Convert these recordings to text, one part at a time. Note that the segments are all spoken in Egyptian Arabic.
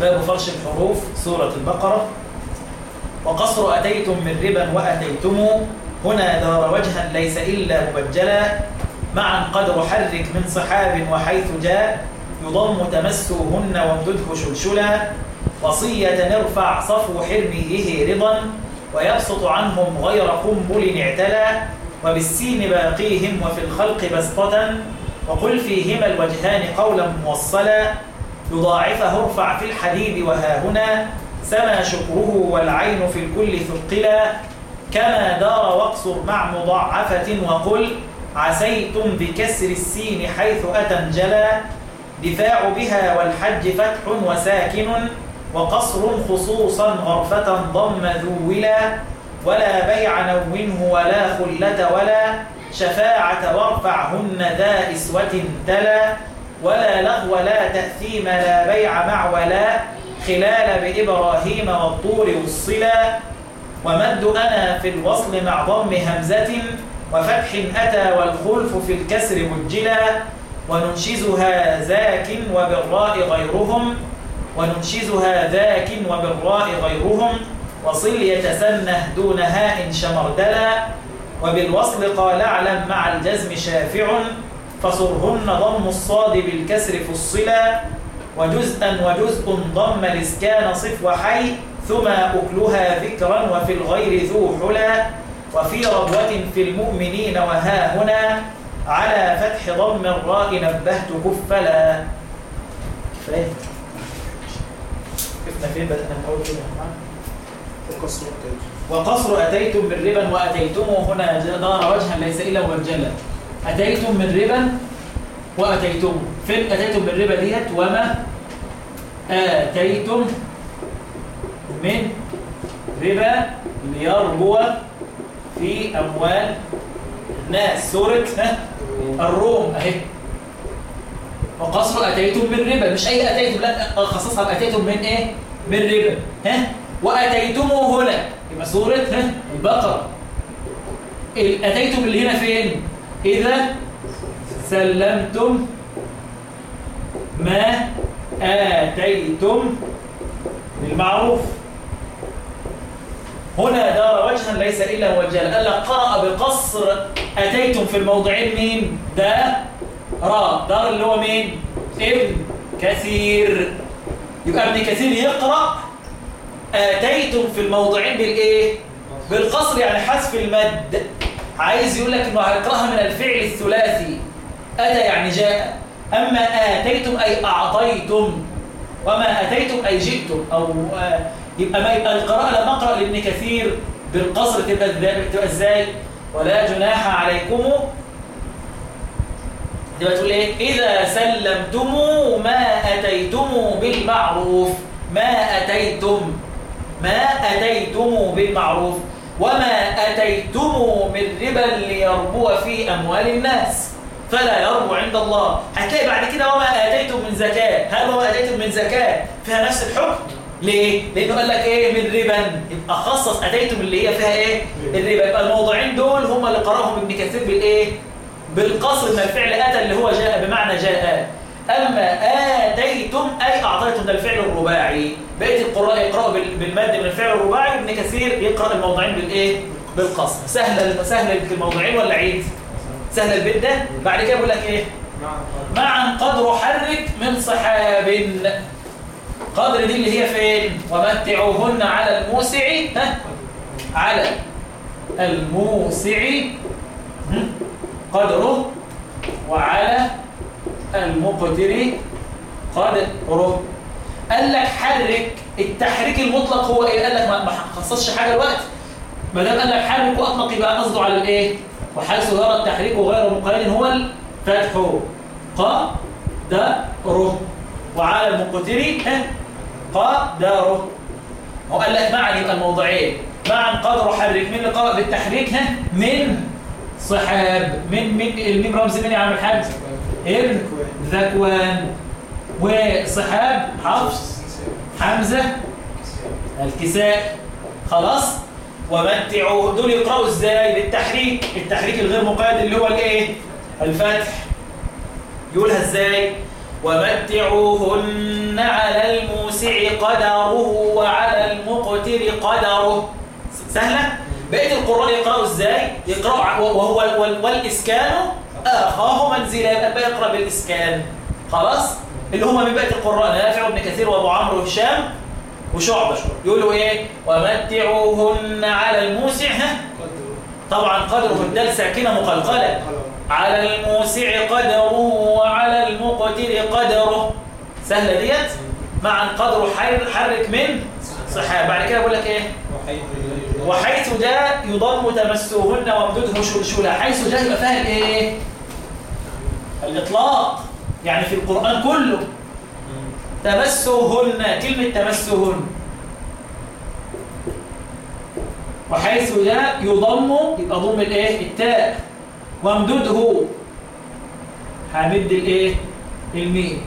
باب فرش الحروف سورة البقرة وقصر أتيتم من ربا وأتيتم هنا دار وجها ليس إلا مبجلا معا قد حرك من صحاب وحيث جاء يضم تمسوهن وامدده شلشلا وصية نرفع صفو حرميه رضا ويبسط عنهم غير قنبل اعتلى وبالسين باقيهم وفي الخلق بسطة وقل فيهما الوجهان قولا موصلا يضاعفه ارفع في الحديد وها هنا سما شكره والعين في الكل ثقلا كما دار واقصر مع مضاعفة وقل عسيتم بكسر السين حيث أتنجلا دفاع بها والحج فتح وساكن وقصر خصوصا غرفة ضم ذولا ولا بيع نونه ولا خلة ولا شفاعة وارفعهن ذا إسوة تلا ولا لغو لا تأثيم لا بيع مع ولا خلال بإبراهيم والطور والصلا ومد أنا في الوصل مع ضم همزة وفتح أتى والخلف في الكسر مجلا وننشزها ذاك وبالراء غيرهم وننشزها ذاك وبالراء غيرهم وصل يتسنه دون هاء شمردلا وبالوصل قال اعلم مع الجزم شافع فصرهن ضم الصاد بالكسر فصلا وجزءا وجزء ضم الاسكان صف وحي ثم أكلها ذكرا وفي الغير ذو حلا وفي ربوة في المؤمنين وها هنا على فتح ضم الراء نبهت كفلا كفاية كفنا فين بدأنا من أول كده وقصر أتيتم وقصر أتيتم من ربا وأتيتم هنا دار وجها ليس إلا مرجلا أتيتم من ربا وأتيتم فين أتيتم من ربا ديت وما آتيتم من ربا ليربو في أموال الناس سورة ها؟ الروم أهي وقصر أتيتم من ربا مش أي أتيتم لا خصصها بأتيتم من إيه؟ من ربا ها؟ وأتيتموا هنا يبقى سورة ها؟ البقرة ال- أتيتم اللي هنا فين؟ إذا سلمتم ما آتيتم بالمعروف هنا دار وجها ليس إلا وجها قال لك قرأ بقصر أتيتم في الموضعين مين؟ ده را دار اللي هو مين؟ ابن كثير يبقى ابن كثير يقرأ آتيتم في الموضعين بالإيه؟ بالقصر يعني حذف المد عايز يقول لك إنه هيقرأها من الفعل الثلاثي أتى يعني جاء أما آتيتم أي أعطيتم وما أتيتم أي جئتم أو آه، يبقى ما يبقى القراءة لما أقرأ لابن كثير بالقصر تبقى إزاي- تبقى إزاي ولا جناح عليكم تبقى تقول إيه إذا سلمتم ما أتيتم بالمعروف ما أتيتم ما أتيتم بالمعروف وما أتيتم من ربا ليربو في أموال الناس فلا يربو عند الله هتلاقي بعد كده وما آتيتم من زكاة هل وما آتيتم من زكاة فيها نفس الحكم ليه؟ لأنه قال لك إيه من ربا يبقى خصص أتيتم اللي هي فيها إيه؟ الربا يبقى الموضوعين دول هم اللي قرأهم ابن كثير بالإيه؟ بالقصر من الفعل أتى اللي هو جاء بمعنى جاء أما آتيتم أي أعطيتم ده الفعل الرباعي بقية القراء يقرأوا بال- بالمد من الفعل الرباعي ابن كثير يقرأ الموضعين بالإيه؟ بالقصر سهل سهل الموضعين ولا عيد؟ سهل البيت ده بعد كده بيقول لك إيه؟ معا قدر حرك من صحاب قدر دي اللي هي فين ومتعوهن على الموسع ها على الموسع هم؟ قدره وعلى المقتر قدره قال لك حرك التحريك المطلق هو ايه قال لك ما ما خصصش حاجه الوقت ما دام قال لك حرك واطلق يبقى قصده على الايه وحيث يرى التحريك غير مقيد هو الفتح قدره وعلى المقتر ها قدره هو قال لك معا يبقى الموضعين معا قدر حرك من اللي قرأ بالتحريك ها من صحاب من من الميم رمز من يا عم الحاج ابن ذكوان وصحاب حفص حمزة الكساء خلاص ومتعوا دول يقرأوا ازاي بالتحريك التحريك الغير مقيد اللي هو الايه الفتح يقولها ازاي ومتعوهن على الموسع الموسع قدره وعلى المقتر قدره سهلة؟ بقية القرآن يقرأوا ازاي؟ يقرأوا ع- وهو وال- والإسكان أخاه منزلا يبقى بقى يقرأ بالإسكان خلاص؟ اللي هم من بقية القرآن نافع وابن كثير وأبو عمرو وهشام وشعبة يقولوا إيه؟ ومتعوهن على الموسع ها؟ طبعا قدره الدال ساكنة مقلقلة على الموسع قدره وعلى المقتر قدره سهلة ديت مع قدره حر- حرك من صحاب بعد كده بقول لك ايه وحيث جاء يضم تمسهن وامدده شلشلا حيث جاء يبقى فاهم ايه الاطلاق يعني في القرآن كله تمسهن كلمة تمسهن وحيث جاء يضم يبقى ضم الايه التاء وامدده همد الايه الميم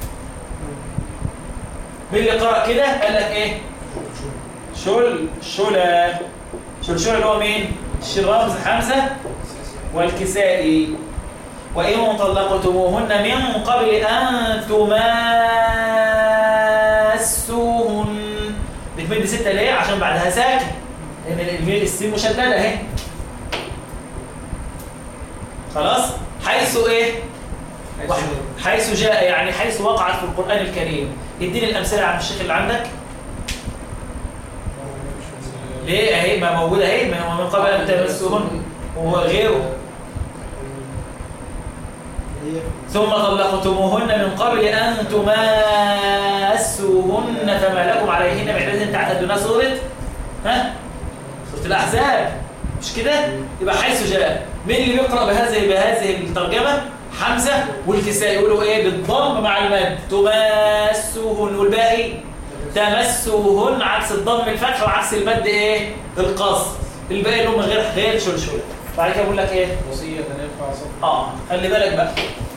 مين اللي قرأ كده قال لك ايه شل شلا شل شلا اللي هو مين الشرامز حمزة والكسائي وإن طلقتموهن من قبل أن تماسوهن بتمد ستة ليه عشان بعدها ساكن لأن الميل السين مشددة اهي خلاص حيث ايه واحد. حيث جاء يعني حيث وقعت في القرآن الكريم اديني الأمثلة عن الشيخ اللي عندك ليه اهي ما موجودة اهي ما هو من قبل أن تمسوهن وهو غيره ثم طلقتموهن من قبل أن تماسوهن فما لكم عليهن من عدة تعتدون سورة ها سورة الأحزاب مش كده يبقى حيث جاء مين اللي بيقرأ بهذه بهذه الترجمة حمزة والكساء يقولوا ايه بالضم مع المد تماسوهن والباقي تمسوهن عكس الضم الفتح وعكس المد ايه القصر الباقي اللي هم غير غير شلشله بعد كده بقول لك ايه وصية يرفع صف اه خلي بالك بقى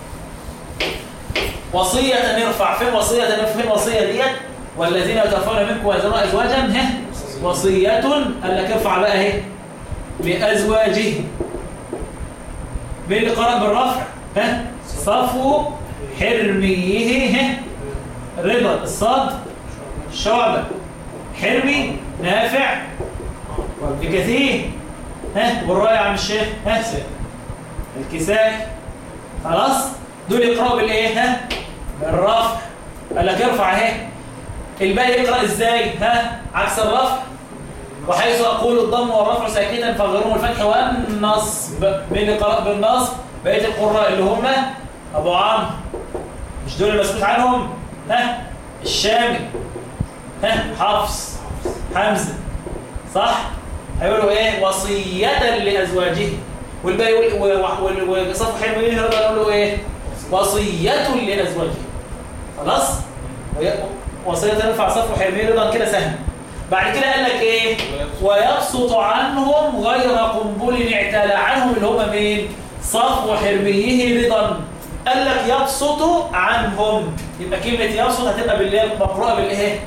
وصية نرفع فين وصية نرفع فين وصية ديت والذين يتوفون منكم ويذرون ازواجا ها وصية قال لك ارفع بقى اهي لازواجهم مين اللي قرأ بالرفع ها صفو حرميه ها رضا الصاد شعبة حرمي نافع بكثير ها والراي يا عم الشيخ ها الكساء خلاص دول يقرأوا بالايه ها بالرفع قال لك ارفع اهي الباقي يقرأ ازاي ها عكس الرفع وحيث أقول الضم والرفع ساكتا فغيرهم الفتح والنصب مين اللي قرأ بالنصب بقية القراء اللي هم أبو عمرو مش دول المسكوت عنهم ها الشامي ها حفص حمزة صح هيقولوا ايه وصية لأزواجه والباقي يقول وصف حلم مين هيقولوا يقولوا ايه وصية لأزواجه خلاص وي- وصية تنفع صف حلمين رضا كده سهل بعد كده قال لك ايه ويبسط عنهم غير قنبل اعتلى عنهم اللي هم مين صفو حرميه رضا قال لك يبسط عنهم يبقى كلمة يبسط هتبقى بالليل مقروءة بالايه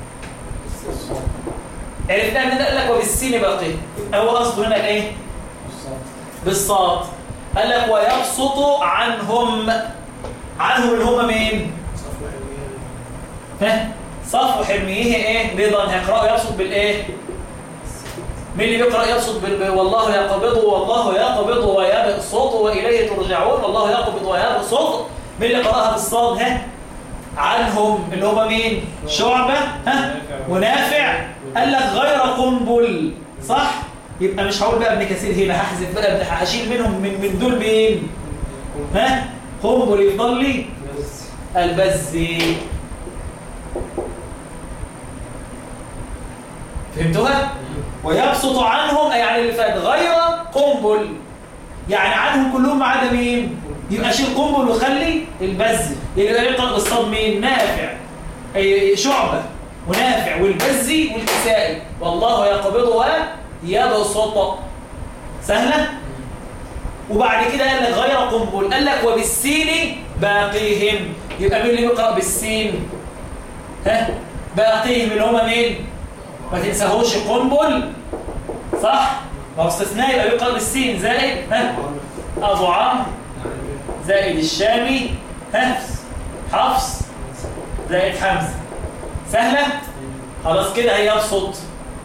عرفنا ان ده قال لك وبالسين باقي هو قصده هنا ايه بالصاد قال لك ويبسط عنهم عنهم اللي هم مين صف حلوية ها صفو حرميه ايه رضا هيقرأوا يبسط بالايه مين اللي بيقرأ يبسط بال... والله يقبض والله يقبض ويبسط وإليه ترجعون والله يقبض ويبسط مين اللي قرأها بالصاد ها عنهم اللي هم مين شعبة ها ونافع قال لك غير قنبل صح يبقى مش هقول بقى ابن كثير هنا هحذف بقى ابن هشيل منهم من من دول مين ها قنبل يفضل لي بس البزي فهمتوها؟ ويبسط عنهم أي يعني اللي فات غير قنبل يعني عنهم كلهم ما عدا مين؟ يبقى شيل قنبل وخلي البز يبقى يقرأ بالصاد مين؟ نافع أي شعبة ونافع والبزي والكسائي والله يقبض ويبسط سهلة؟ وبعد كده قال لك غير قنبل قال لك وبالسين باقيهم يبقى مين اللي بيقرأ بالسين ها باقيهم اللي هم مين ما تنساهوش قنبل صح ما هو استثناء يبقى بيقرأ بالسين زائد ها أبو عمرو زائد الشامي ها حفص زائد حمزة سهلة خلاص كده هيبسط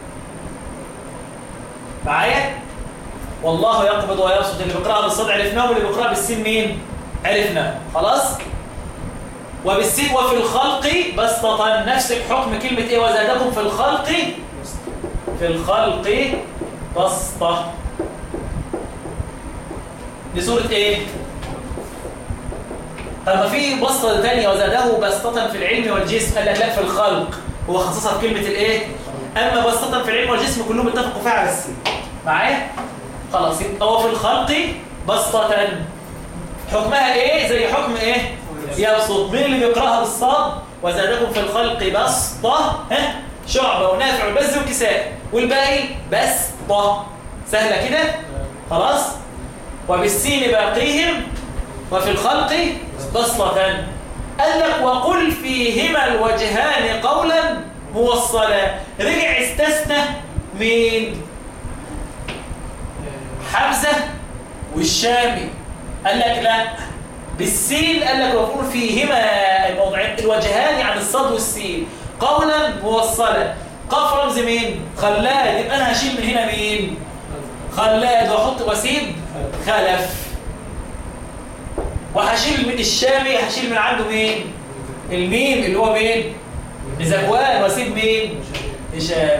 معايا والله يقبض ويبسط اللي بيقراها بالصاد عرفناه واللي بيقراها بالسين مين عرفناه خلاص وبالسين وفي الخلق بسطة نفس الحكم كلمة ايه وزادكم في الخلق في الخلق بسطة دي سورة ايه طب ما في بسطة تانية وزاده بسطة في العلم والجسم قال لك لا في الخلق هو خصصها بكلمة الايه اما بسطة في العلم والجسم كلهم اتفقوا فيها على السين معايا خلاص يبقى هو في الخلق بسطة حكمها ايه زي حكم ايه يبسط مين اللي بيقراها بالصاد وزادكم في الخلق بسطة ها شعبة ونافع والبز وكساء والباقي بسطة سهلة كده خلاص وبالسين باقيهم وفي الخلق بسطة قال لك وقل فيهما الوجهان قولا موصلا رجع استثنى مين حمزة والشامي قال لك لا بالسين قال لك وقول فيهما الموضعين الوجهان عن الصاد والسين قولا موصلا قاف رمز مين خلاد يبقى انا هشيل من هنا مين خلاد واحط واسيب خلف وهشيل من الشامي هشيل من عنده مين الميم اللي هو مين زكوان واسيب مين هشام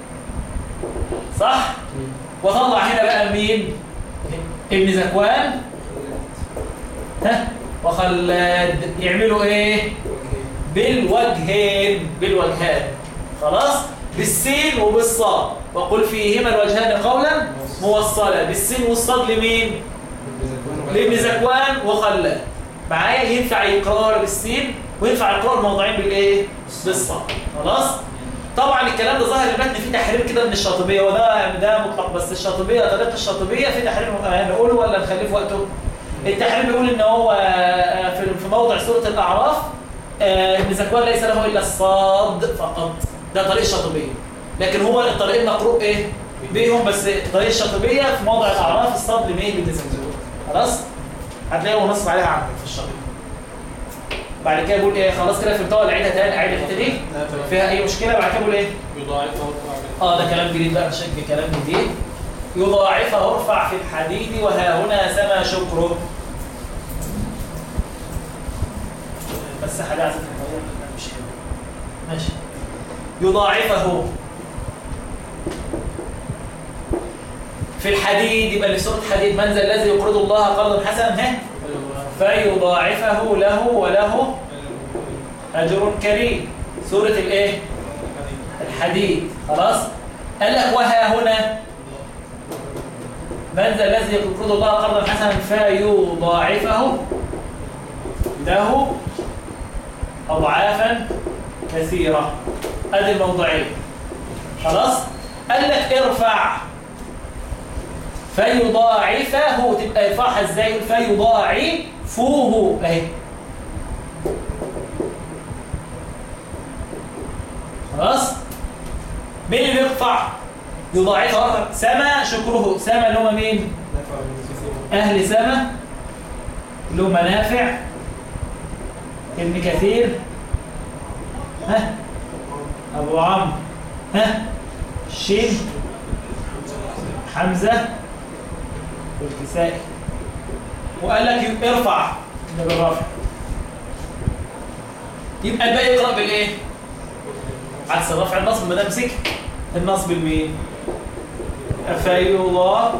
صح وطلع هنا بقى مين ابن زكوان ها وخلاد يعملوا ايه بالوجهين بالوجهان خلاص بالسين وبالصاد وقل فيهما الوجهان قولا موصلا بالسين والصاد لمين لابن زكوان وخلاد معايا ينفع يقرار بالسين وينفع يقرار موضوعين بالايه بالصاد خلاص طبعا الكلام ده ظاهر المتن فيه تحرير كده من الشاطبيه وده ده مطلق بس الشاطبيه طريقه الشاطبيه في تحرير نقوله ولا نخليه في وقته التحرير بيقول ان هو في موضع سوره الاعراف ابن زكوان ليس له الا الصاد فقط ده طريق الشاطبيه لكن هو الطريق المقروء ايه بيهم بس طريق الشاطبيه في موضع الاعراف الصاد لمين لابن زكوان خلاص هتلاقيه هو نصب عليها عندك في الشاطبيه بعد كده بيقول ايه خلاص كده فهمتها ولا عيدها تاني عيد الحته دي فيها اي مشكله بعد كده بيقول ايه يضاعفها اه ده كلام جديد بقى شك كلام جديد يضاعفه ارفع في الحديد وها هنا سما شكره بس حاجه عايزه تتغير مش حلو ماشي يضاعفه في الحديد يبقى اللي سوره حديد من ذا الذي يقرض الله قرضا حسنا ها فيضاعفه له وله اجر كريم سوره الايه الحديد خلاص قال لك وها هنا من ذا الذي يقرض الله قرضا حسنا فيضاعفه له أضعافا كثيرة ادي الموضعين خلاص قال لك ارفع فيضاعفه تبقى يرفعها ازاي فيضاعفوه اهي خلاص مين اللي بيرفع يضاعفها سما شكره سما اللي هم مين اهل سما اللي هم نافع ابن كثير ها ابو عمرو ها الشين حمزه والكسائي وقال لك ارفع ده بالرفع يبقى الباقي يقرا بالايه عكس الرفع النصب ما دام مسك النصب لمين فيضا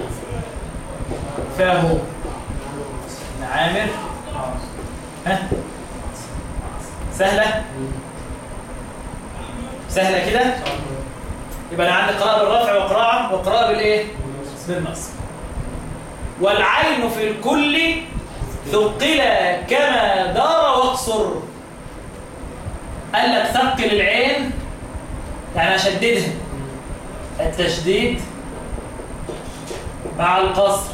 فاهو عامر ها سهله سهله كده يبقى انا عندي قراءه بالرفع وقراءه وقراءه بالايه بالنصب والعين في الكل ثقل كما دار واقصر قال لك ثقل العين يعني اشددها التشديد مع القصر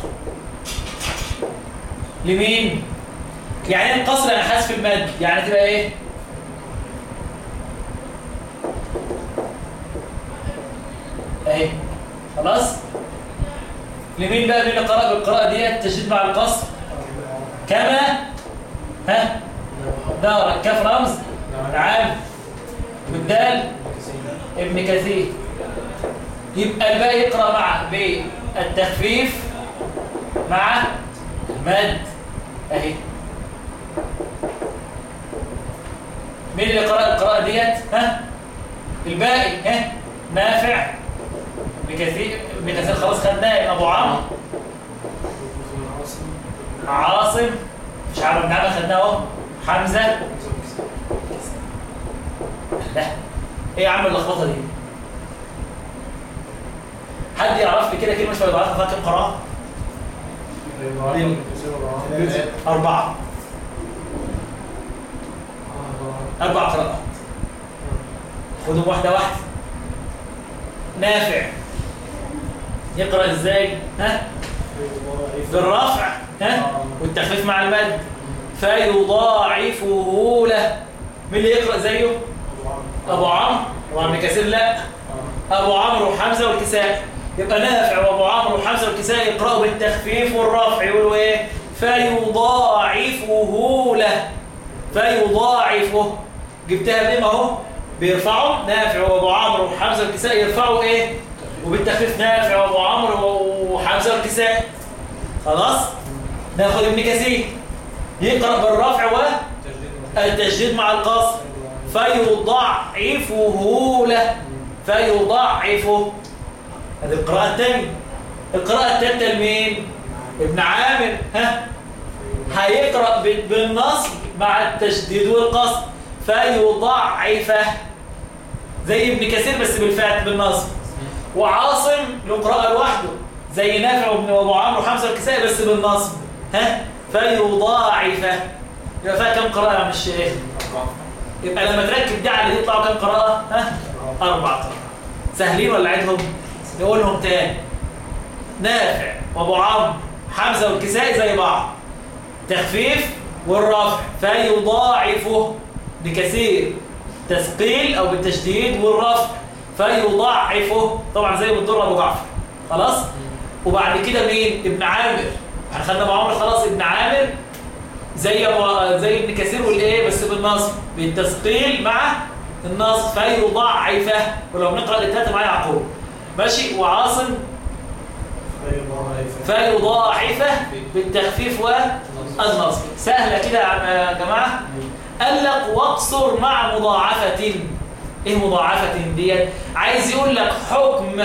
لمين يعني ايه القصر يعني حذف المد يعني تبقى ايه اهي خلاص لمين بقى مين اللي قرأ بالقراءة دي التشديد مع القصر كما ها دار كاف رمز تعال والدال ابن كثير يبقى الباقي يقرأ مع بالتخفيف مع المد اهي مين اللي قرأ القراءة ديت ها الباقي ها نافع بكثير بكثير خلاص خدناه ابو عمرو عاصم مش عارف نعمل خدناه اهو حمزه لا ايه يا عم اللخبطه دي حد يعرف لي كده كلمه شويه ضعيفه فيها كام قراءه اربعه اربع قراءات خدهم واحده واحده نافع يقرا ازاي ها بالرفع ها والتخفيف مع المد فيضاعفه له مين اللي يقرا زيه ابو عمرو وابن كثير لا ابو عمرو وحمزه والكسائي يبقى نافع وابو عمرو وحمزه والكسائي يقراوا بالتخفيف والرفع يقولوا ايه فيضاعفه له فيضاعفه جبتها منين اهو بيرفعوا نافع وابو عمرو وحمزه والكسائي يرفعوا ايه وبالتخفيف نافع وابو عمرو وحمزه والكسائي خلاص ناخد ابن كثير يقرا بالرفع والتجديد مع القصر فيضعفه له فيضعفه هذه القراءة الثانية القراءة الثالثة لمين؟ ابن عامر ها هيقرأ بالنصب مع التشديد والقصر فيضعفه زي ابن كثير بس بالفتح بالنصب وعاصم له قراءة لوحده زي نافع وابن ابو عمرو وحمزه الكسائي بس بالنصب ها فيضاعفه يبقى فيها كم قراءة يا عم الشيخ؟ يبقى لما تركب ده على دي يطلعوا كم قراءة؟ ها؟ أربع قراءات سهلين ولا عيدهم؟ نقولهم تاني نافع وابو عمرو حمزة والكسائي زي بعض تخفيف والرفع فيضاعفه بكثير تثقيل أو بالتشديد والرفع فيضاعفه طبعا زي بالدور أبو جعفر خلاص؟ وبعد كده مين؟ ابن عامر احنا خدنا ابو عمرو خلاص ابن عامر زي أبو زي ابن كثير والايه بس بالنصب بالتثقيل مع النصب فيضاعفه ولو نقرا الثلاثه مع يعقوب ماشي وعاصم فيضاعفه بالتخفيف والنصب سهله كده يا جماعه قال لك واقصر مع مضاعفه ايه مضاعفه ديت عايز يقول لك حكم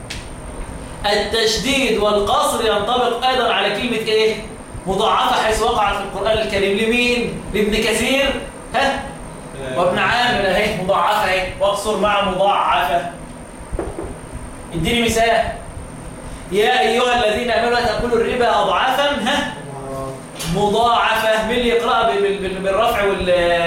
التشديد والقصر ينطبق ايضا على كلمه ايه مضاعفة حيث وقعت في القرآن الكريم لمين؟ لابن كثير ها؟ وابن عامر اهي مضاعفة اهي واقصر مع مضاعفة اديني مثال يا أيها الذين آمنوا لا تأكلوا الربا أضعافا ها؟ مضاعفة مين اللي يقرأها بالرفع وال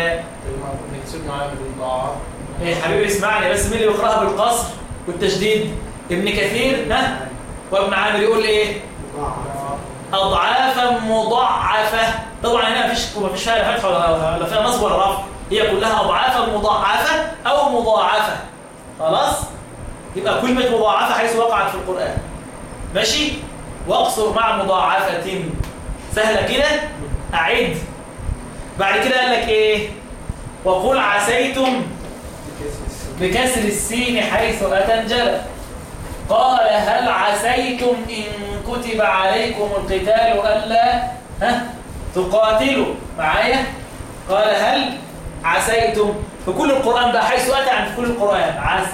ايه حبيبي اسمعني بس مين اللي يقرأها بالقصر والتشديد ابن كثير ها؟ وابن عامر يقول ايه؟ أضعافا مضاعفة طبعا هنا مفيش مفيش فيها فتح ولا فيها نصب ولا رفع هي كلها أضعافا مضاعفة أو مضاعفة خلاص يبقى كلمة مضاعفة حيث وقعت في القرآن ماشي واقصر مع مضاعفة سهلة كده أعد بعد كده قال لك إيه وقل عسيتم بكسر السين حيث أتنجل قال هل عسيتم إن كتب عليكم القتال ألا ها تقاتلوا معايا قال هل عسيتم في كل القرآن بقى حيث أتى عن في كل القرآن عس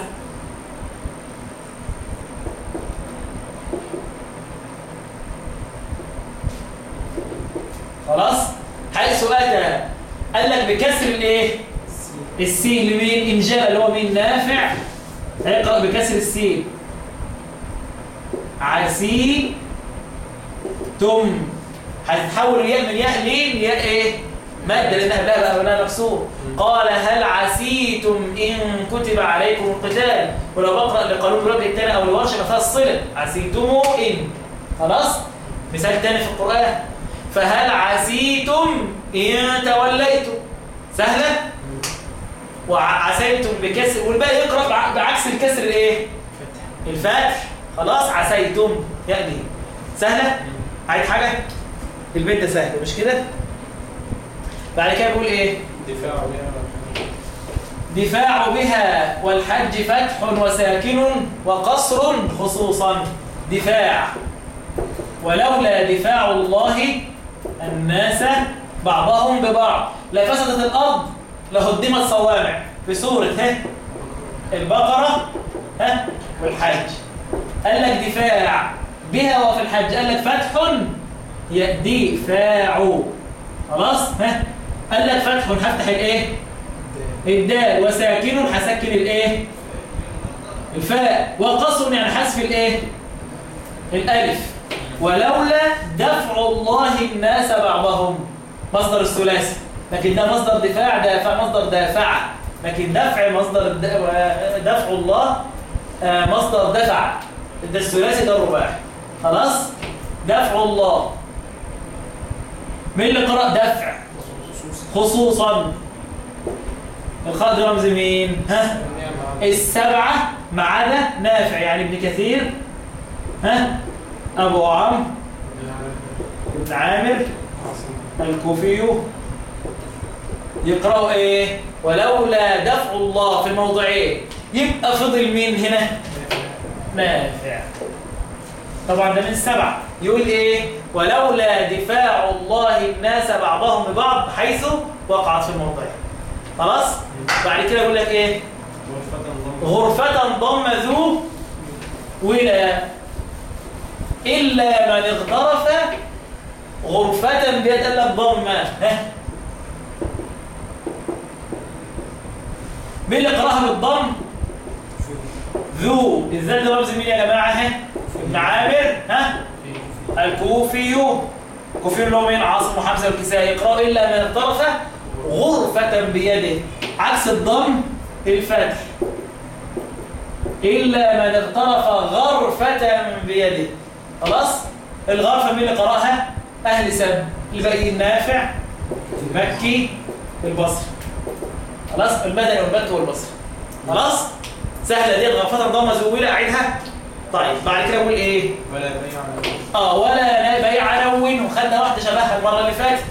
خلاص حيث أتى قال لك بكسر الايه السين لمين إن جاء اللي هو مين نافع هيقرأ بكسر السين عسي تم هتتحول الياء من ياء لين ياء ايه ماده لانها بقى بقى بقى مكسور قال هل عسيتم ان كتب عليكم القتال ولو بقرا لقانون الرجل الثاني او الورشه فيها الصله عسيتم ان خلاص مثال ثاني في القران فهل عسيتم ان توليتم سهله وعسيتم بكسر والباقي يقرا بعكس الكسر الايه الفتح خلاص عسيتم يعني سهلة عايز حاجة البيت ده سهل مش كده بعد كده بيقول ايه دفاع دفاع بها والحج فتح وساكن وقصر خصوصا دفاع ولولا دفاع الله الناس بعضهم ببعض لفسدت الأرض لهدمت صوامع في سورة ها البقرة ها والحج قال لك دفاع بها وفي الحج قال لك فتح دفاع خلاص ها قال لك فتح هفتح الايه الدال وساكن هسكن الايه الفاء وقصر يعني حذف الايه الالف ولولا دفع الله الناس بعضهم مصدر الثلاثي لكن ده مصدر دفاع دافع مصدر دافع لكن دفع مصدر دفع الله آه، مصدر دفع ده الثلاثي ده الرباعي خلاص دفع الله مين اللي قرأ دفع خصوصا الخاء دي رمز مين ها السبعة ما عدا نافع يعني ابن كثير ها أبو عمرو ابن عامر الكوفي يقرأوا ايه ولولا دفع الله في الموضعين يبقى فضل مين هنا نافع طبعا ده من السبعة يقول ايه ولولا دفاع الله الناس بعضهم ببعض حيث وقعت في الموضعين خلاص بعد كده يقول لك ايه غرفة ضم ذو ولا إلا من اغترف غرفة بيد لك ضمة مين اللي قراها بالضم ذو الذال ده رمز مين يا جماعه ها ابن عامر ها الكوفي الكوفي اللي هو مين عاصم وحمزه والكسائي يقرأ الا من اغترف غرفة بيده عكس الضم الفتح إلا من اغترف غرفة بيده خلاص الغرفة مين اللي قرأها أهل سب الباقي النافع المكي البصري خلاص المدني والمكي والبصري خلاص سهلة دي غرفة ضمة زويلة أعيدها طيب بعد كده أقول إيه ولا بيع اه ولا بيع نون وخدنا واحدة شبهها المرة اللي فاتت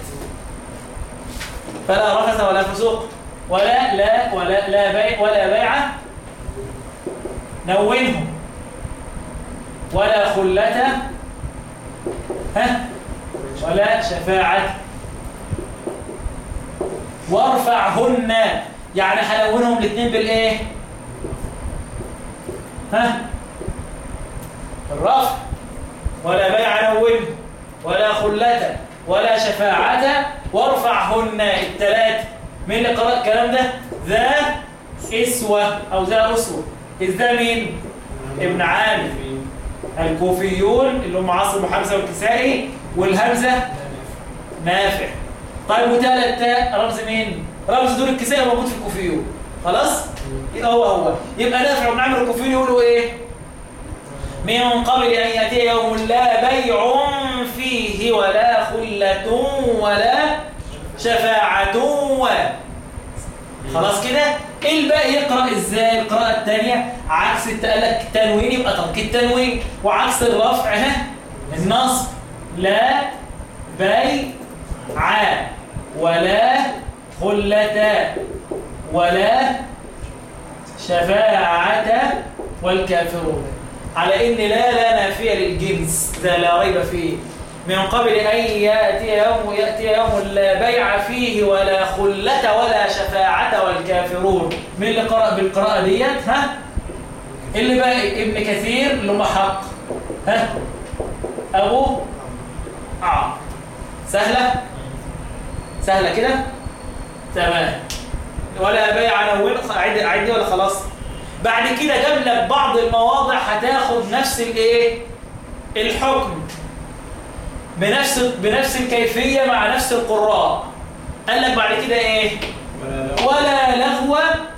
فلا رفث ولا فسوق ولا لا ولا لا بيع ولا بيع نونهم ولا خلة ها ولا شفاعة وارفعهن يعني هلونهم الاثنين بالايه ها الرفع ولا بيع نون ولا خلة ولا شفاعة وارفعهن الثلاث مين اللي قرأ الكلام ده ذا اسوة او ذا اسوة إذ ده مين ابن عامر الكوفيون اللي هم عاصم وحمزة والكسائي والهمزة نافع طيب وتالت تاء رمز مين رمز دور الكسائي موجود في الكوفيون خلاص يبقى هو هو يبقى نافع وابن عامر الكوفيون يقولوا ايه من قبل أن يأتي يوم لا بيع فيه ولا خلة ولا شفاعة خلاص كده الباقي يقرأ ازاي القراءة الثانية عكس التقلق التنوين يبقى ترك التنوين وعكس الرفع ها النصب لا بيع ولا خلة ولا شفاعة والكافرون على إن لا لا نافية للجنس ذا لا ريب فيه من قبل أن يأتي يوم يأتي يوم لا بيع فيه ولا خلة ولا شفاعة والكافرون من اللي قرأ بالقراءة ديت ها اللي بقى ابن كثير اللي هم حق ها أبو ع سهلة سهلة كده تمام ولا بيع نون أعد أعد ولا خلاص بعد كده جاب لك بعض المواضع هتاخد نفس الايه الحكم بنفس بنفس الكيفيه مع نفس القراء قال لك بعد كده ايه ولا لغو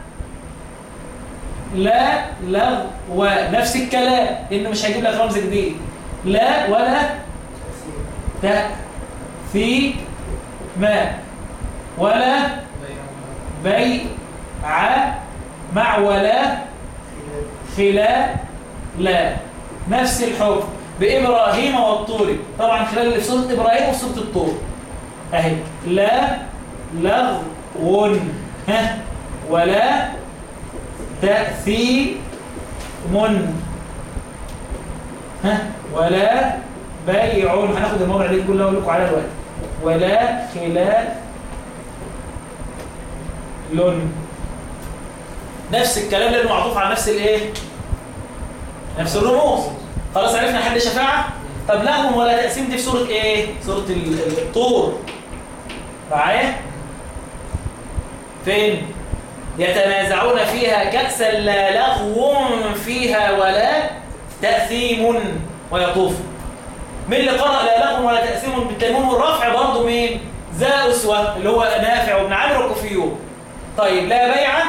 لا لغو نفس الكلام انه مش هيجيب لك رمز جديد لا ولا ت في ما ولا بيع مع ولا خلا لا نفس الحكم بإبراهيم والطور طبعا خلال اللي في سورة إبراهيم وفي سورة الطور أهي لا لغو ها ولا تأثيم ها ولا بيع هناخد الموضوع دي كله اقول لكم على الوقت ولا خلال لون نفس الكلام لانه معطوف على نفس الايه نفس الرموز خلاص عرفنا حل شفاعه طب لهم ولا تقسيم دي في سوره ايه سوره ال- الطور معايا فين يتنازعون فيها كأسا لا لغو فيها ولا تأثيم ويطوف من اللي قرأ لا لغو ولا تأثيم بالتنوين والرفع برضه مين ذا أسوة اللي هو نافع وابن عامر وكفيون طيب لا بيعة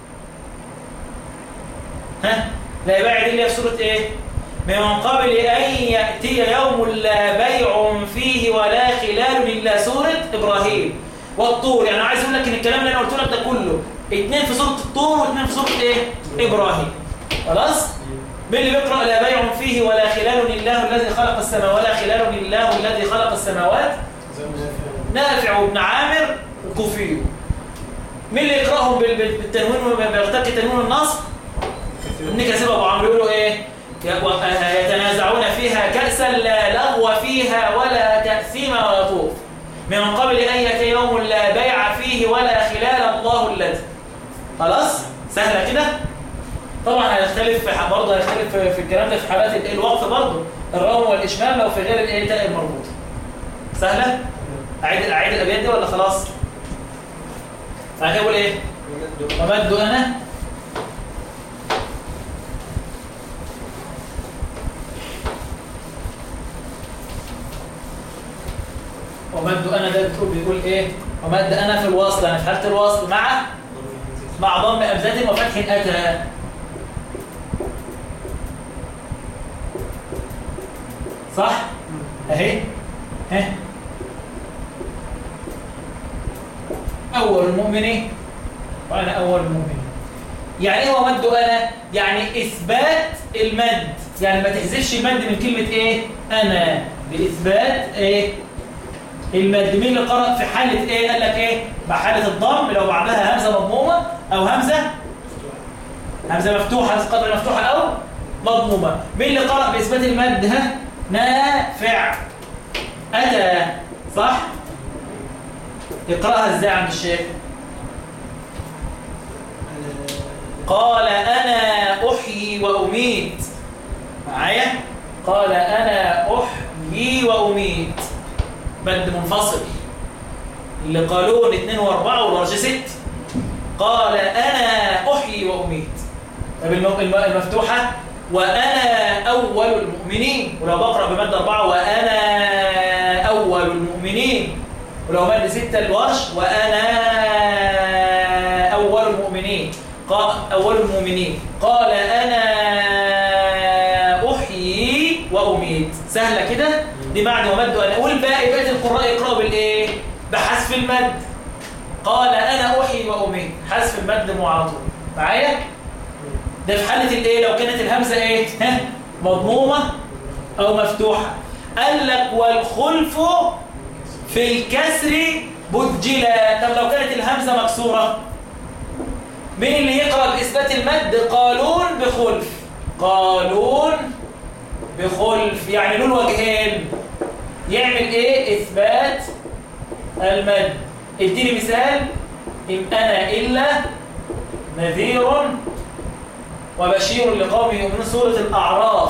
ها لا بيع دي اللي هي في سورة ايه من قبل أن يأتي يوم لا بيع فيه ولا خلال إلا سورة إبراهيم والطور يعني عايز أقول لك إن الكلام اللي أنا قلت لك ده كله اتنين في سورة الطور واتنين في سورة إيه إبراهيم خلاص من اللي بيقرأ لا بيع فيه ولا خلال الله الذي خلق السماوات ولا خلال الله الذي خلق السماوات زي نافع نافع وابن عامر وكوفي مين اللي يقرأهم بال- بال- بالتنوين وبيرتكي تنوين النصب ابن كثير ابو عمرو يقولوا ايه ي- و- آه، يتنازعون فيها كأسا لا لغو فيها ولا تأثيم ولا طوف من قبل أن يأتي يوم لا بيع فيه ولا خلال الله الذي خلاص سهلة كده طبعا هيختلف في ح- برضه هيختلف في- في الكلام ده في حالات ال- الوقف برضه الروم والإشمام لو في غير الايه تاء المربوطة سهلة أعيد أعيد الأبيات دي ولا خلاص بعد كده بقول ايه ومد أنا ومد أنا ده بتقول بيقول إيه ومد أنا في الوصل أنا في حالة الوصل مع مع ضم أمزات وفتح أتى صح؟ أهي ها أول المؤمنين وأنا أول المؤمنين يعني إيه ومد أنا؟ يعني إثبات المد يعني ما تحذفش المد من كلمة إيه؟ أنا بإثبات إيه؟ المد مين اللي قرأ في حالة إيه؟ قال لك إيه؟ مع حالة الضم لو بعدها همزة مضمومة أو همزة همزة مفتوحة همزة قطع مفتوحة أو مضمومة مين اللي قرأ بإثبات المد ها؟ نافع أتى صح؟ اقرأها ازاي عند الشيخ قال أنا أحيي وأميت معايا قال أنا أحيي وأميت مد منفصل اللي قالون اتنين واربعة والورش ست قال أنا أحيي وأميت طب الم- الم- المفتوحة وأنا أول المؤمنين ولو بقرأ بمد أربعة وأنا أول المؤمنين ولو مد ستة الورش وأنا أول المؤمنين قال أول المؤمنين قال أنا أحيي وأميت سهلة كده دي بعد ومد أنا والباقي بقية القراء يقرأوا بالإيه بحذف المد قال أنا أحيي وأميت حذف المد مو على طول معايا ده في حالة الإيه لو كانت الهمزة إيه ها مضمومة أو مفتوحة قال لك والخلف في الكسر بجلا طب لو كانت الهمزة مكسورة مين اللي يقرأ بإثبات المد قالون بخلف قالون بخلف يعني له الوجهين يعمل ايه إثبات المد اديني مثال إن أنا إلا نذير وبشير لقوم يؤمنون سورة الأعراف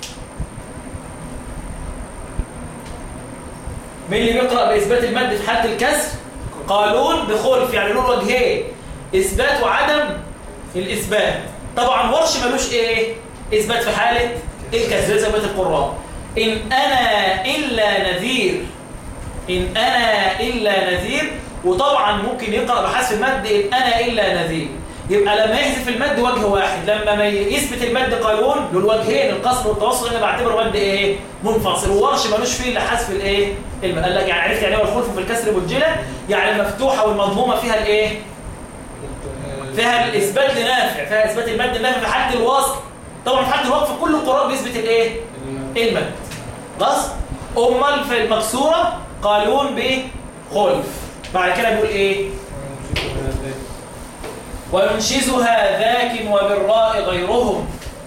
مين اللي بيقرأ بإثبات المد في حالة الكسر قالون بخلف يعني له وجهين إثبات وعدم الإثبات طبعا ورش ملوش إيه إثبات في حالة الكسر زي بيت القراء إن أنا إلا نذير إن أنا إلا نذير وطبعا ممكن يقرأ بحذف المد إن أنا إلا نذير يبقى لما يحذف المد وجه واحد لما ما يثبت المد قانون له الوجهين القصر والتوسط انا بعتبره مد ايه منفصل وورش ملوش فيه الا حذف الايه الم- قال لك يعني عرفت يعني ايه الخلف في الكسر مجله يعني المفتوحه والمضمومه فيها الايه فيها الاثبات لنافع فيها اثبات المد لنافع في حد الوصل طبعا في حد الوقف كل القراء بيثبت الايه المد خلاص امال في المكسوره قالون بخلف بعد كده بيقول ايه وينشزها ذاك وبالراء غيرهم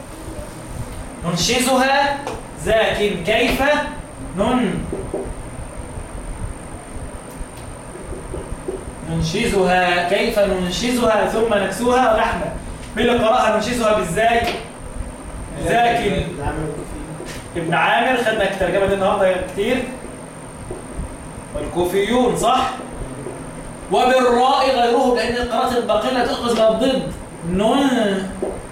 ننشزها ذاك كيف نن ننشزها كيف ننشزها ثم نكسوها لحمة مين اللي قرأها ننشزها بالزاي ذاك العمل الكوفي ابن عامر خدنا الترجمة دي النهارده كتير والكوفيون صح وبالراء غيرهم لأن القراءات الباقية تأخذ من الضد نن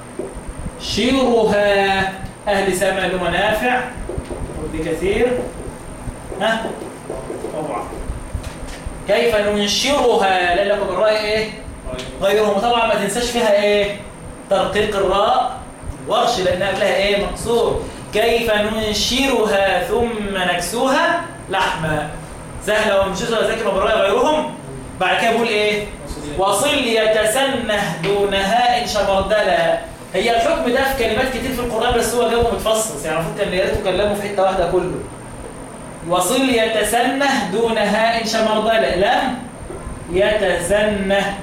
شيرها أهل سمع ومنافع ودي كثير ها طبعا كيف ننشرها لأن لكم بالراء إيه غيرهم طبعا ما تنساش فيها إيه ترقيق الراء ورش لأنها قبلها إيه مقصور كيف ننشرها ثم نكسوها لحما سهلة وننشرها ذاكر وبالراء غيرهم بعد كده بقول إيه وصل يتسنه دونها إن شمردلا هي الحكم ده في كلمات كتير في القرآن بس هو جابه متفصص يعني المفروض كان يا ريته كلمه في حتة واحدة كله وصل يتسنه دونها إن شمردلا لم يتسنه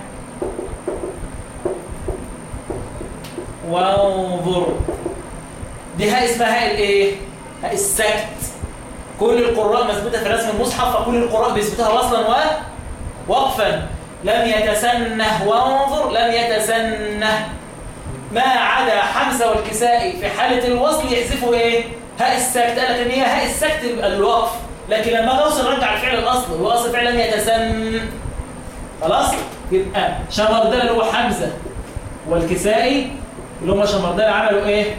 وانظر دي هاء اسمها هاء الايه هاء السكت كل القراء مثبته في رسم المصحف فكل القراء بيثبتها وصلا و وقفا لم يتسنه وانظر لم يتسنه ما عدا حمزه والكسائي في حاله الوصل يحذفوا ايه هاء السكت قال لك ان هي هاء السكت يبقى الوقف لكن لما نوصل رجع الفعل الاصلي هو اصل فعل لم يتسن خلاص يبقى شمردل اللي هو حمزه والكسائي اللي هم شمردل عملوا ايه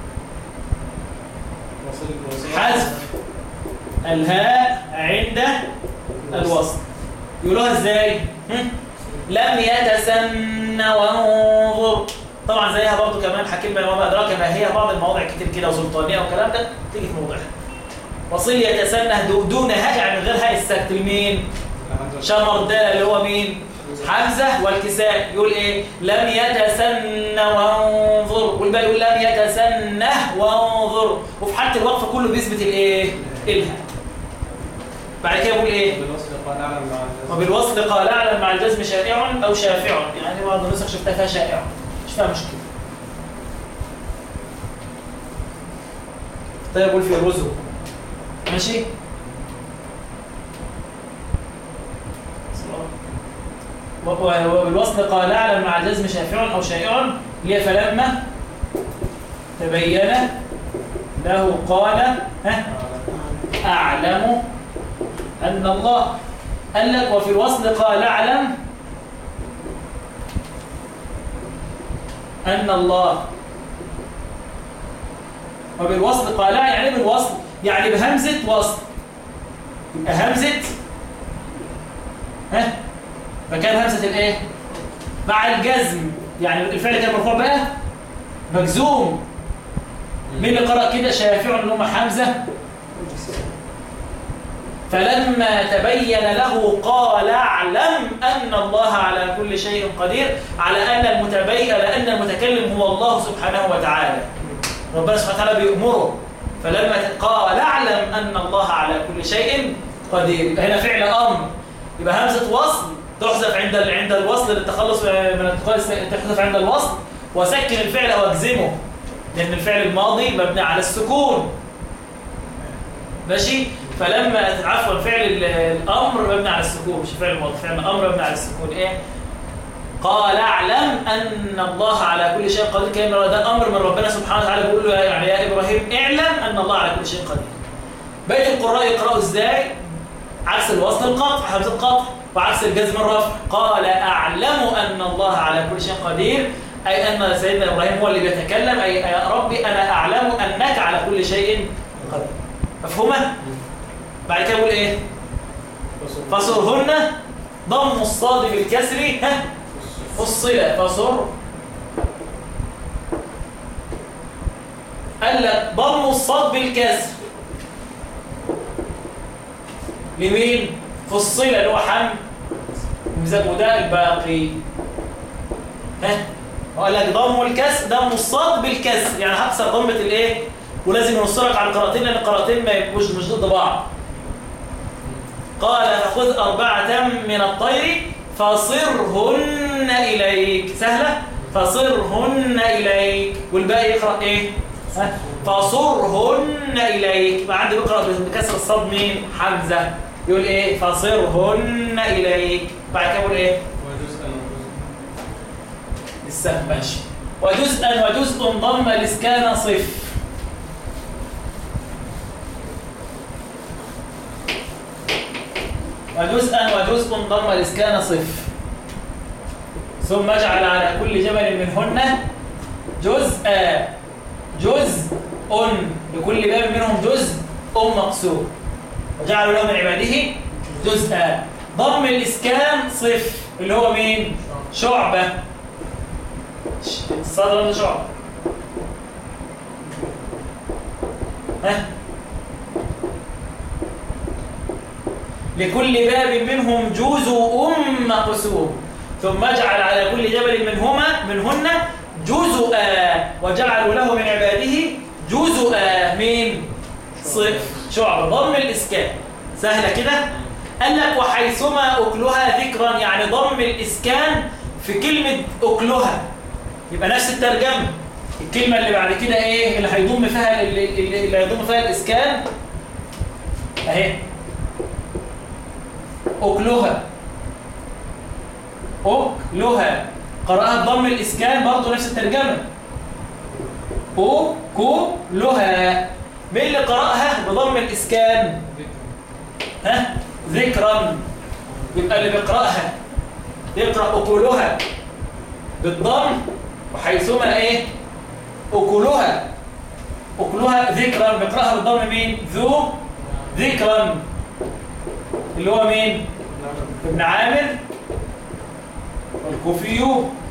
وصل الوصل حذف الهاء عند الوصل يقولوها ازاي هم؟ لم يتسن وانظر طبعا زيها برضو كمان حكيم وما ادراك ما هي بعض المواضع كتير كده وسلطانيه والكلام ده تيجي في موضعها وصل يتسنه دو- دون هاء يعني من غير هاء السكت لمين شمردل اللي هو مين حمزة والكساء يقول ايه لم يتسن وانظر والباقي يقول لم يتسنه وانظر وفي حالة الوقف كله بيثبت الايه الها بعد كده يقول ايه بالوصل قال اعلم مع الجزم وبالوصل قال اعلم مع الجزم شائع او شافع يعني بعض النسخ شفتها فيها شائع مش فيها مشكله طيب يقول في الرزق ماشي و- و- وبالوصل قال اعلم مع الجزم شافع او شائع اللي هي فلما تبين له قال ها أعلم أن الله قال لك وفي الوصل قال أعلم أن الله وبالوصل قال يعني إيه بالوصل يعني بهمزة وصل يبقى همزة ها مكان همزة الايه مع الجزم يعني الفعل كان مرفوع بقى مجزوم مين اللي قرأ كده شافع اللي هم حمزة فلما تبين له قال اعلم أن الله على كل شيء قدير على أن المتبين على أن المتكلم هو الله سبحانه وتعالى ربنا سبحانه وتعالى بيأمره فلما قال اعلم أن الله على كل شيء قدير يبقى هنا فعل أمر يبقى همزة وصل تحذف عند ال- عند الوصل للتخلص من الانتقال الس- تحذف عند الوصل وسكن الفعل أو أجزمه لأن الفعل الماضي مبني على السكون ماشي فلما عفوا فعل ال- الامر مبني على السكون مش فعل الماضي فعل الامر مبني على السكون ايه قال اعلم ان الله على كل شيء قدير كلمه ده امر من ربنا سبحانه وتعالى بيقول له يعني يا ابراهيم اعلم ان الله على كل شيء قدير بقيه القراء يقراوا ازاي عكس الوصل القطع همزه القطع وعكس الجزم الرفع قال اعلم ان الله على كل شيء قدير اي ان سيدنا ابراهيم هو اللي بيتكلم اي يا ربي انا اعلم انك على كل شيء قدير مفهومه بعد كده يقول ايه فصرهن ضم الصاد بالكسر ها فصل فصر قال لك ضم الصاد بالكسر لمين فصل اللي هو حم وده الباقي ها وقال لك ضم الكسر ضم الصاد بالكسر يعني هكسر ضمه الايه ولازم ينصرك على القراءتين لان القراءتين ما يبقوش مش ضد بعض قال فخذ أربعة من الطير فصرهن فصرهن إليك سهلة فصرهن إليك والباقي يقرأ إيه ها؟ فصرهن إليك يبقى عندي بيقرأ بكسر الصاد مين حمزة يقول إيه فصرهن إليك بعد كده يقول إيه وجزءا وجزءا لسه ماشي وجزءا وجزء ضم الإسكان صف وجزءا وجزء ضم الإسكان صف ثم اجعل على كل جبل منهن جزءا جزء لكل باب منهم جزء مقسوم وجعلوا له من عباده جزءا ضم الإسكان صف اللي هو مين؟ شعبة الصدر ولا شعبة؟ ها؟ لكل باب منهم جزء مقسوم ثم اجعل على كل جبل منهما منهن جزءا وجعلوا له من عباده جزءا من صف شعب ضم الإسكان سهلة كده قال لك وحيثما أكلها ذكرا يعني ضم الإسكان في كلمة أكلها يبقى نفس الترجمة الكلمة اللي بعد كده إيه اللي هيضم فيها اللي, اللي اللي هيضم فيها الإسكان أهي أكلها أكلها قرأها بضم الإسكان برضه نفس الترجمة أكلها مين اللي قرأها بضم الإسكان ها ذكرا يبقى اللي بيقرأها يقرأ أكلها بالضم وحيثما إيه أكلها أكلها ذكرا بيقرأها بالضم مين ذو ذكرا اللي هو مين ابن عامر والكوفي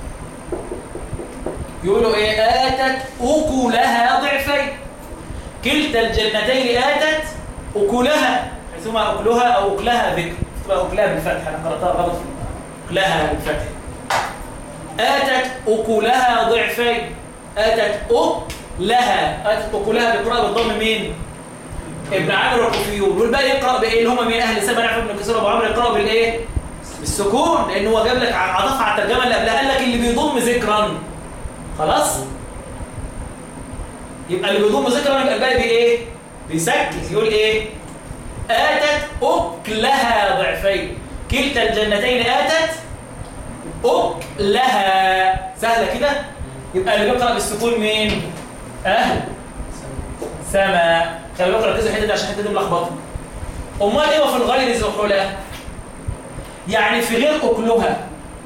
يقولوا ايه آتت أكلها ضعفين كلتا الجنتين آتت أكلها ثم أكلها أو أكلها ذكر تبقى أكلها بالفتح أنا قرأتها غلط أكلها بالفتح آتت أكلها ضعفين آتت أكلها آتت أكلها بيقرأ بالضم مين؟ ابن عامر والكوفيون والباقي يقرأ بإيه اللي هم مين أهل سبع نعرف ابن كثير أبو عمرو يقرأ بالإيه؟ بالسكون لأن هو جاب لك عطف على الترجمة اللي قبلها قال لك اللي بيضم ذكرا خلاص؟ يبقى اللي بيضم ذكرا يبقى الباقي بإيه؟ بيسكت يقول إيه؟ آتت أكلها ضعفين كلتا الجنتين آتت أكلها سهلة كده يبقى اللي بيقرأ بالسكون مين؟ أهل سما خلي بالك ركزوا الحته دي عشان الحته دي ملخبطه امال ايه وفي الغير زحله يعني في غير اكلها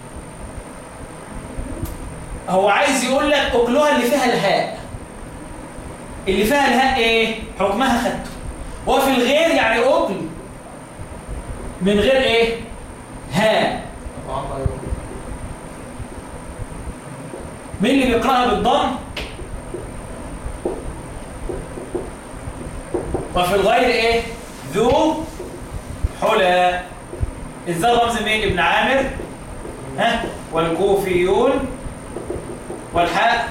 هو عايز يقول لك اكلها اللي فيها الهاء اللي فيها الهاء ايه حكمها خدته وفي الغير يعني اكل من غير ايه هاء مين اللي بيقراها بالضم وفي الغير ايه ذو حلى ازاي رمز مين ابن عامر ها والكوفيون والحاء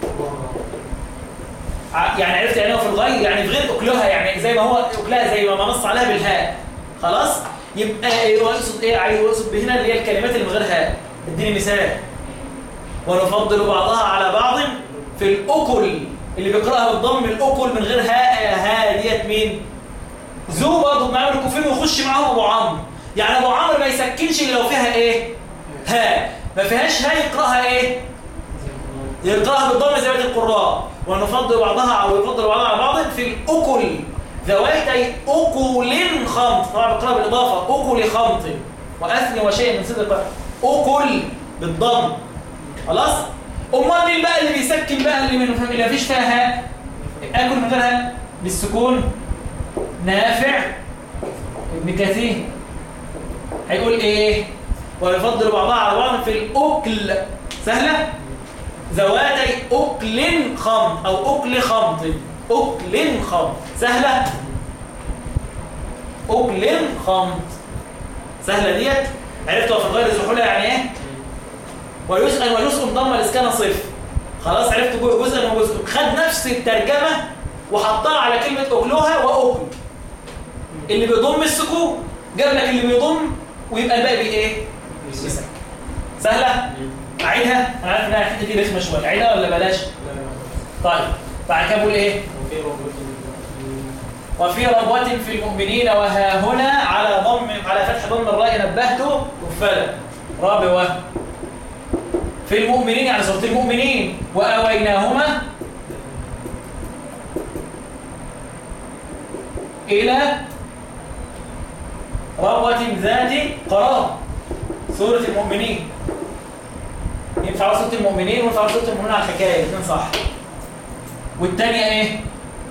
ع- يعني عرفت يعني هو في الغير يعني في غير اكلها يعني زي ما هو اكلها زي ما نص عليها بالهاء خلاص يبقى هو يقصد ايه عايز يقصد بهنا اللي هي الكلمات اللي من غير هاء اديني مثال ونفضل بعضها على بعض في الاكل اللي بيقراها بالضم الاكل من غير هاء هاء ديت مين ذو برضه معامل الكوفيين ويخش معاهم ابو عمرو يعني ابو عمرو ما يسكنش الا لو فيها ايه هاء ما فيهاش هاء يقراها ايه يقراها بالضم زي بقيه القراء ونفضل بعضها او يفضل بعضها على بعض في الاكل ذواتي اكل خمط طبعا بقراها بالاضافه اكل خمط واثني وشيء من صدق اكل بالضم خلاص امال مين بقى اللي بيسكن بقى اللي من اللي مفيش فيها هاء اكل من غيرها بالسكون نافع ابن كثير هيقول ايه ويفضل بعضها على بعض في الاكل سهله ذواتي اكل خمط او اكل خمط اكل خمط سهله اكل خمط سهله ديت عرفتوا في الغير الزحوله يعني ايه ويسأل ويسأل ضم الاسكان صفر خلاص عرفت جو- جزءا وجزء خد نفس الترجمة وحطها على كلمة أكلها وأكل اللي بيضم السكون جاب لك اللي بيضم ويبقى الباقي بإيه؟ بيسكن سهله اعيدها انا عارف انها الحته دي رخمه شويه اعيدها ولا بلاش طيب بعد كده بقول ايه وفي ربط وفي ربوة في المؤمنين وها هنا على ضم على فتح ضم الراء نبهته كفلا رابوة في المؤمنين يعني سورة المؤمنين وأويناهما إلى ربوة ذات قرار سورة المؤمنين ينفع سورة المؤمنين وينفع سورة المؤمنين على الحكاية الاثنين صح والتانية ايه؟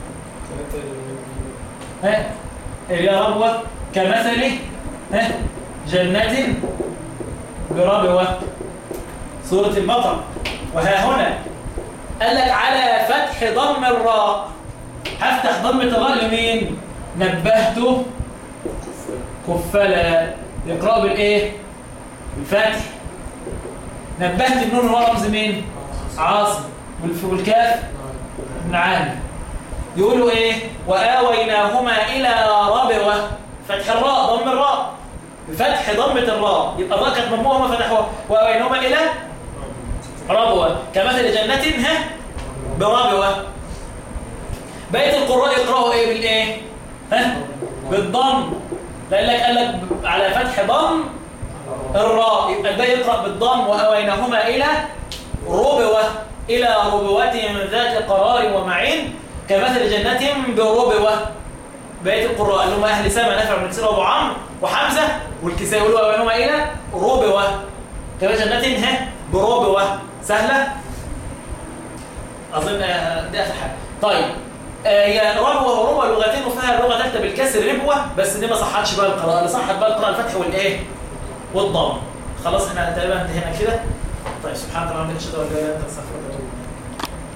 ها يا ربوة كمثل ها جنة بربوة سورة المطر وها هنا قال لك على فتح ضم الراء هفتح ضمة الراء لمين نبهته كفلا يقرأ بالايه بالفتح نبهت النون هو رمز مين عاصم والف- والكاف ابن عامر يقولوا ايه وآويناهما إلى ربوة فتح الراء ضم الراء بفتح ضمة الراء يبقى الراء كانت مضمومة ما فتحوها وآويناهما إلى ربوة كمثل جنة ها بربوة بقية القراء يقرأوا ايه بالايه ها بالضم لأن لك قال لك على فتح ضم الراء يبقى الباقي يقرأ بالضم وأويناهما إلى ربوة إلى ربوة ذات قرار ومعين كمثل جنة بربوة بقية القراء اللي هم أهل سما نافع بن كثير وأبو عمرو وحمزة والكسائي يقولوا أويناهما إلى ربوة كمثل جنة ها بربوة سهلة أظن آه، دي آخر حاجة طيب آه، يا ربوة وربوة لغتين وفيها لغة ثالثة بالكسر ربوة بس دي ما صحتش بقى القراءة اللي صحت بقى القراءة الفتح والإيه والضم خلاص احنا تقريبا انتهينا كده طيب سبحان الله وبحمدك اشهد ان لا اله الا انت استغفرك واتوب إليك.